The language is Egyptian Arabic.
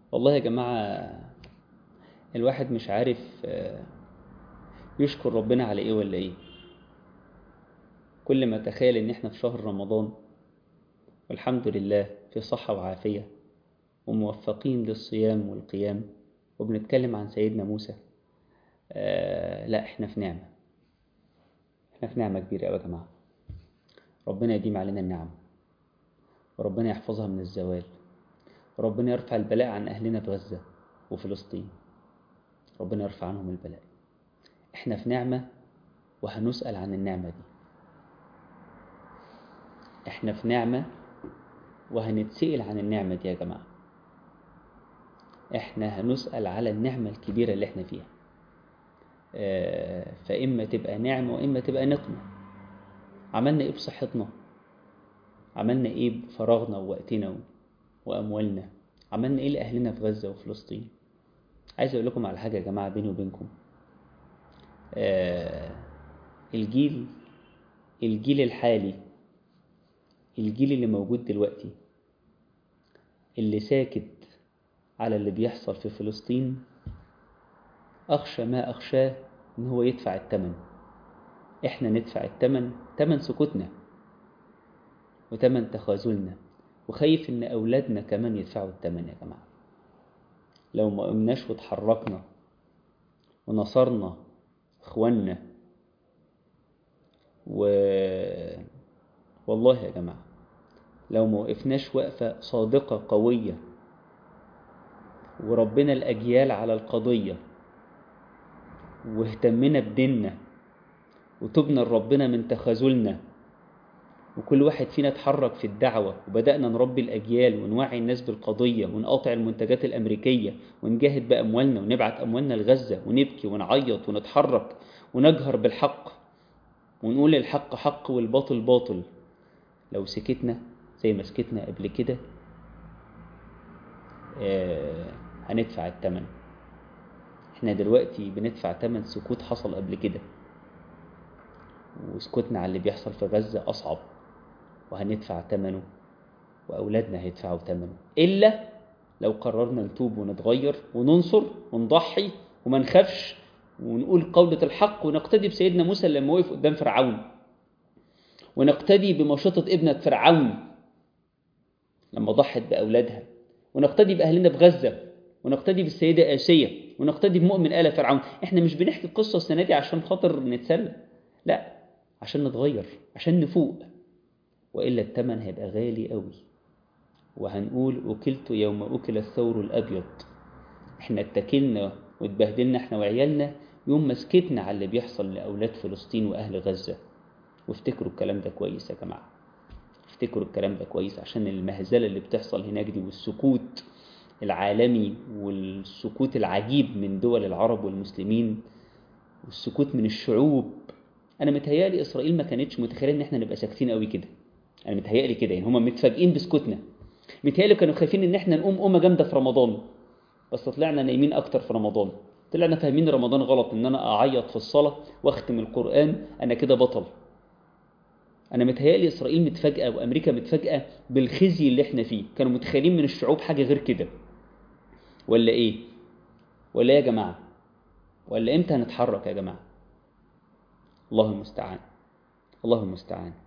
والله يا جماعة الواحد مش عارف يشكر ربنا على ايه ولا ايه كل ما تخيل ان احنا في شهر رمضان والحمد لله في صحة وعافية وموفقين للصيام والقيام وبنتكلم عن سيدنا موسى آه لا احنا في نعمة احنا في نعمة كبيرة يا جماعة ربنا يديم علينا النعم وربنا يحفظها من الزوال وربنا يرفع البلاء عن أهلنا في غزة وفلسطين ربنا يرفع عنهم البلاء احنا في نعمة وهنسأل عن النعمة دي احنا في نعمة وهنتسأل عن النعمة دي يا جماعة احنا هنسأل على النعمة الكبيرة اللي احنا فيها اه فإما تبقى نعمة وإما تبقى نقمة عملنا ايه بصحتنا عملنا ايه بفراغنا ووقتنا وأموالنا عملنا ايه لأهلنا في غزة وفلسطين عايز اقول لكم على حاجة يا جماعة بيني وبينكم آه الجيل الجيل الحالي الجيل اللي موجود دلوقتي اللي ساكت على اللي بيحصل في فلسطين أخشى ما أخشاه إن هو يدفع التمن إحنا ندفع التمن تمن سكوتنا وتمن تخاذلنا وخايف إن أولادنا كمان يدفعوا التمن يا جماعة لو ما قمناش وتحركنا ونصرنا إخواننا و والله يا جماعة لو ما وقفناش وقفة صادقة قوية وربنا الأجيال على القضية واهتمنا بديننا وتبنا لربنا من تخاذلنا وكل واحد فينا اتحرك في الدعوة وبدأنا نربي الأجيال ونوعي الناس بالقضية ونقاطع المنتجات الأمريكية ونجاهد بأموالنا ونبعت أموالنا لغزة ونبكي ونعيط ونتحرك ونجهر بالحق ونقول الحق حق والباطل باطل لو سكتنا زي ما سكتنا قبل كده آه هندفع التمن احنا دلوقتي بندفع تمن سكوت حصل قبل كده وسكوتنا على اللي بيحصل في غزة أصعب وهندفع تمنه وأولادنا هيدفعوا تمنه إلا لو قررنا نتوب ونتغير وننصر ونضحي وما نخافش ونقول قولة الحق ونقتدي بسيدنا موسى لما وقف قدام فرعون ونقتدي بمشطة ابنة فرعون لما ضحت بأولادها ونقتدي بأهلنا في غزة ونقتدي بالسيدة آسية ونقتدي بمؤمن آل فرعون احنا مش بنحكي القصة السنة دي عشان خاطر نتسلى لا عشان نتغير عشان نفوق وإلا التمن هيبقى غالي قوي وهنقول أكلت يوم أكل الثور الأبيض احنا اتكلنا واتبهدلنا احنا وعيالنا يوم ما سكتنا على اللي بيحصل لأولاد فلسطين وأهل غزة وافتكروا الكلام ده كويس يا جماعة افتكروا الكلام ده كويس عشان المهزلة اللي بتحصل هناك دي والسكوت العالمي والسكوت العجيب من دول العرب والمسلمين والسكوت من الشعوب انا متهيألي اسرائيل ما كانتش متخيله ان احنا نبقى ساكتين قوي كده انا متهيألي كده يعني هم متفاجئين بسكوتنا متهيألي كانوا خايفين ان احنا نقوم قومه جامده في رمضان بس طلعنا نايمين اكتر في رمضان طلعنا فاهمين رمضان غلط ان انا اعيط في الصلاه واختم القران انا كده بطل انا متهيألي اسرائيل متفاجئه وامريكا متفاجئه بالخزي اللي احنا فيه كانوا متخيلين من الشعوب حاجه غير كده ولا ايه ولا ايه يا جماعه ولا امتى هنتحرك يا جماعه الله المستعان الله المستعان